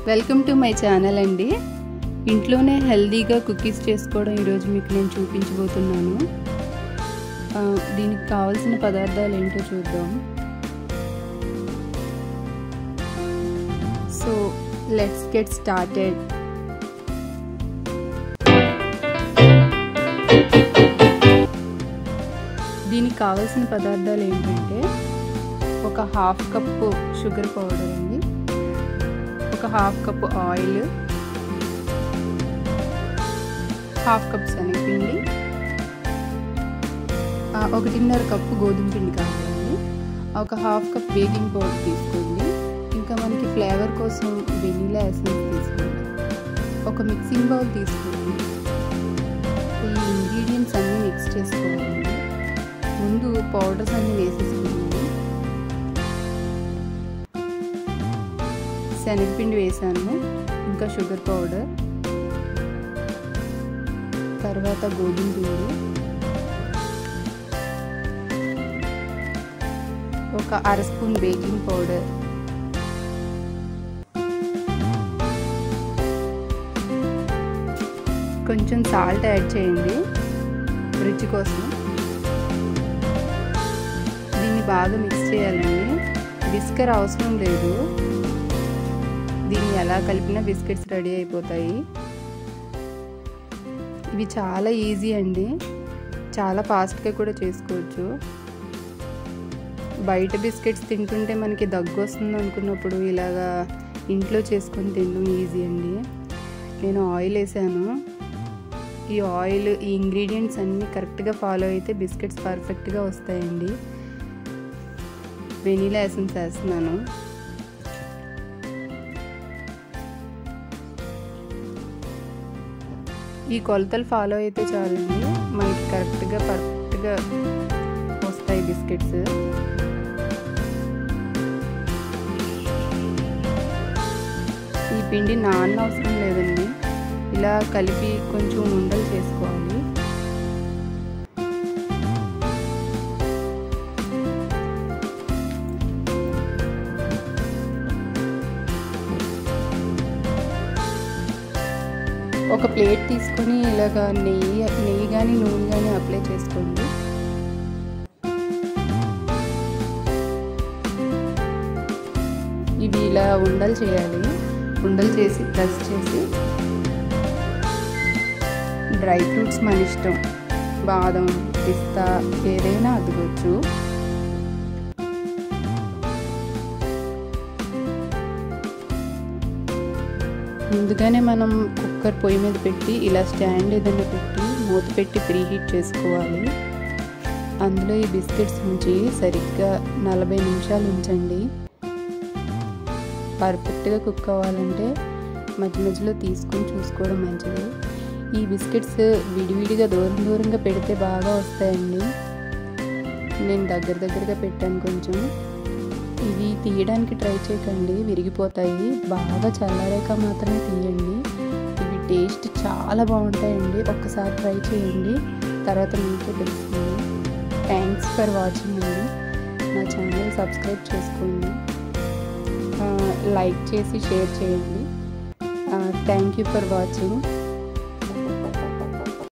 welcome to my channel అండి ఇంట్లోనే హెల్దీగా కుకీస్ చేసుకోవడం ఈరోజు మీకు నేను చూపించబోతున్నాను ఆ, దీనికి కావాల్సిన పదార్థాలు ఏంటో చూద్దాం సో లెట్స్ గెట్ స్టార్టెడ్ దీనికి కావాల్సిన పదార్థాలు ఏంటంటే ఒక హాఫ్ కప్పు షుగర్ పౌడర్ అండి ఒక half cup oil half cup శనగపిండి ఆ, ఒకటిన్నర కప్పు గోధుమ పిండి కావాలండి ఒక హాఫ్ కప్ బేకింగ్ పౌడర్ తీసుకోండి ఇంకా మనకి ఫ్లేవర్ కోసం వెనీలా ఎసెన్స్ తీసుకోండి ఒక మిక్సింగ్ బౌల్ తీసుకోండి ఈ ఇంగ్రీడియంట్స్ అన్నీ మిక్స్ చేసుకోవాలండి ముందు పౌడర్స్ అన్నీ వేసేసుకున్నాను శనగపిండి వేసాను ఇంకా షుగర్ పౌడర్ తర్వాత గోధుమ పిండి ఒక అర స్పూన్ బేకింగ్ పౌడర్ కొంచెం సాల్ట్ యాడ్ చేయండి రుచి కోసం దీన్ని బాగా మిక్స్ చేయాలండి బిస్కర్ అవసరం లేదు దీన్ని ఎలా కలిపినా బిస్కెట్స్ రెడీ అయిపోతాయి ఇవి చాలా ఈజీ అండి చాలా ఫాస్ట్గా కూడా చేసుకోవచ్చు బయట బిస్కెట్స్ తింటుంటే మనకి దగ్గు వస్తుంది అనుకున్నప్పుడు ఇలాగా ఇంట్లో చేసుకొని తినడం ఈజీ అండి నేను ఆయిల్ వేసాను ఈ ఆయిల్ ఈ ఇంగ్రీడియంట్స్ అన్నీ కరెక్ట్గా ఫాలో అయితే బిస్కెట్స్ పర్ఫెక్ట్గా వస్తాయండి వెనీలా ఎసెన్స్ వేస్తున్నాను ఈ కొలతలు ఫాలో అయితే చాలండి మనకి కరెక్ట్గా పర్ఫెక్ట్గా వస్తాయి బిస్కెట్స్ ఈ పిండి నాన్న అవసరం లేదండి ఇలా కలిపి కొంచెం ఉండలు చేసుకోవాలి ఒక ప్లేట్ తీసుకొని ఇలాగ నెయ్యి నెయ్యి కానీ నూనె కానీ అప్లై చేసుకోండి ఇవి ఇలా ఉండలు చేయాలి ఉండలు చేసి ప్రెస్ చేసి డ్రై ఫ్రూట్స్ మన ఇష్టం బాదం పిస్తా ఏదైనా అద్దుకోవచ్చు ముందుగానే మనం కుక్కర్ పొయ్యి మీద పెట్టి ఇలా స్టాండ్ ఏదైనా పెట్టి మూత పెట్టి ప్రీ హీట్ చేసుకోవాలి అందులో ఈ బిస్కెట్స్ ఉంచి సరిగ్గా నలభై నిమిషాలు ఉంచండి పర్ఫెక్ట్గా కుక్ అవ్వాలంటే మధ్య మధ్యలో తీసుకొని చూసుకోవడం మంచిది ఈ బిస్కెట్స్ విడివిడిగా దూరం దూరంగా పెడితే బాగా వస్తాయండి నేను దగ్గర దగ్గరగా పెట్టాను కొంచెం ఇవి తీయడానికి ట్రై చేయకండి విరిగిపోతాయి బాగా చల్లారాక మాత్రమే తీయండి ఇవి టేస్ట్ చాలా బాగుంటాయండి ఒక్కసారి ట్రై చేయండి తర్వాత మీకే తెలుస్తుంది థ్యాంక్స్ ఫర్ వాచింగ్ అండి నా ఛానల్ సబ్స్క్రైబ్ చేసుకోండి లైక్ చేసి షేర్ చేయండి థ్యాంక్ యూ ఫర్ వాచింగ్